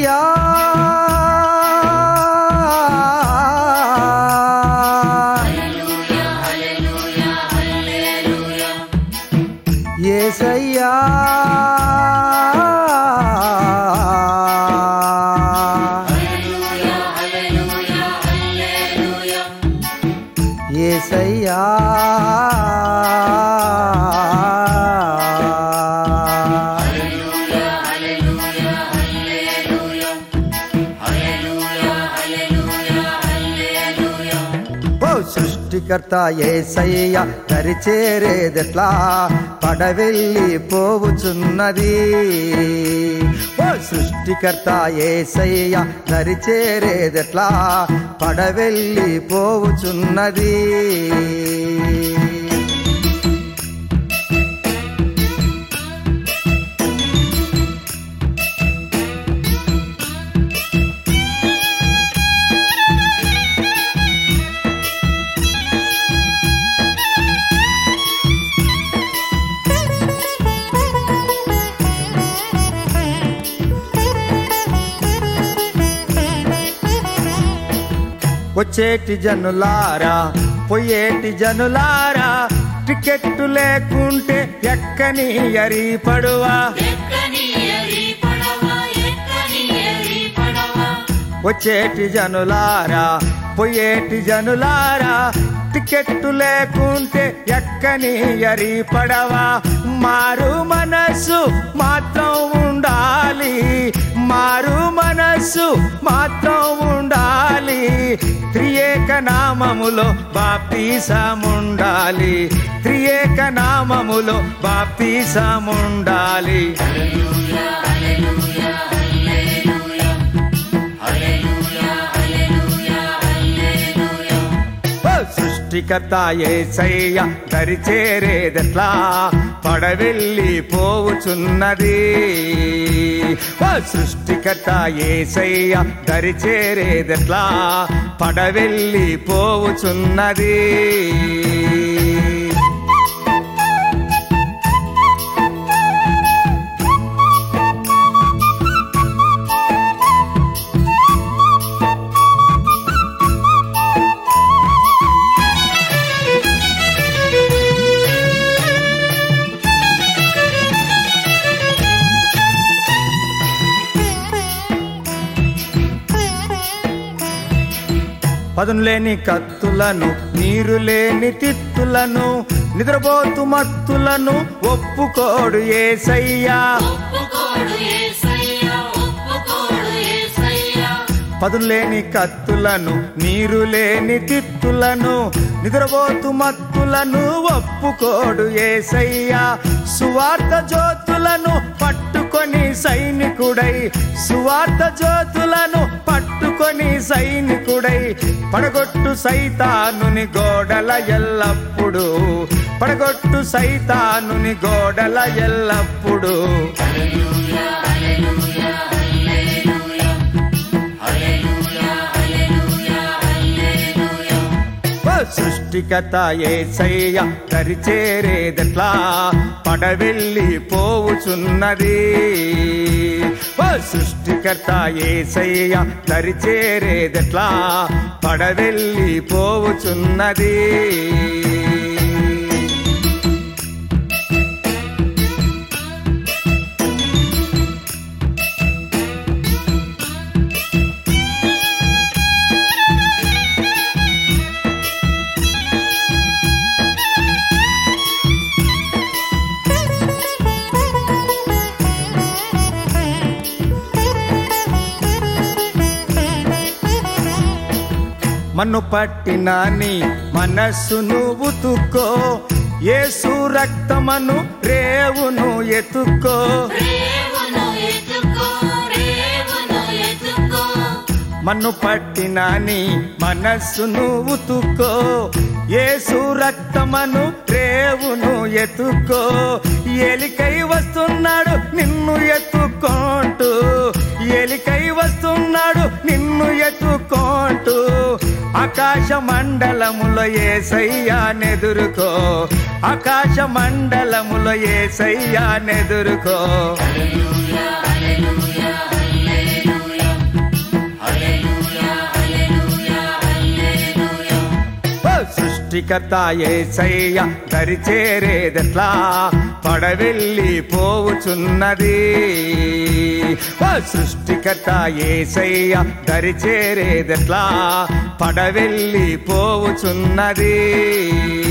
ఏసయ్యా ఏసయ్యా ఏసయ్యా ఓ సృష్టికర్త ఏసయ్య దరిచేరేదెట్లా పడవెళ్ళి పోవుచున్నది ఓ సృష్టికర్త ఏసయ్య దరిచేరేదెట్లా పడవెళ్ళి పోవుచున్నది వచ్చేటి జనులారా పోయేటి జనులారా టికెట్టు లేకుంటే ఎక్కని ఎరి పడువా వచ్చేటి జనులారా పోయేటి జనులారా టికెట్టు లేకుంటే ఎక్కని ఎరి పడవా మారు మనసు మాత్రం ఉండాలి మారు మనసు మాత్రం ఉండాలి త్రియేక నామములో బాప్తీసముండాలి త్రియేక నామములో బాప్తీసముండాలి ఓ సృష్టికర్త ఏసయ్య దరిచేరేదెట్లా పడవెళ్ళి పోవుచున్నది ఓ సృష్టికర్త ఏసయ్య దరిచేరేదెట్లా పడవెళ్ళి పోవుచున్నది పదును లేని కత్తులను నీరు లేని తిత్తులను నిద్రపోతు మత్తులను ఒప్పుకోడు ఏసయ్యా పదును లేని కత్తులను నీరు లేని తిత్తులను నిద్రపోతు మత్తులను ఒప్పుకోడు ఏసయ్యా సువార్త జ్యోతులను పట్టుకొని సైనికుడై సువార్త జ్యోతులను పట్టుకొని సైనికుడై పడగొట్టు సైతానుని గోడల ఎల్లప్పుడు పడగొట్టు సైతానుని గోడల ఎల్లప్పుడు ఓ సృష్టికత ఏసయ్య దరిచేరేదెట్లా పడవెళ్ళి పోవుచున్నది ఓ సృష్టికర్త ఏసయ్య దరిచేరేదెట్లా పడవెళ్ళి పోవుచున్నది మన్ను పట్టిన నీ మనస్సును ఉతుక్కో యేసు రక్తమను రేవును ఎత్తుకో మన్ను పట్టిన నీ మనస్సును ఉతుక్కో యేసు రక్తమను రేవును ఎత్తుకో ఎలికై వస్తున్నాడు నిన్ను ఎత్తుకోంటూ ఎలికై వస్తున్నాడు నిన్ను ఎత్తుకోంటూ ఆకాశ మండలములో ఏసయ్యా నెదురుకో ఆకాశ మండలములో ఏసయ్యా నెదురుకో సృష్టికర్త ఏసయ్య దరి చేరేదెట్లా పడవెళ్ళి పోవుచున్నది ఓ సృష్టికర్త ఏసయ్య దరి చేరేదెట్లా పడవెళ్ళి పోవుచున్నది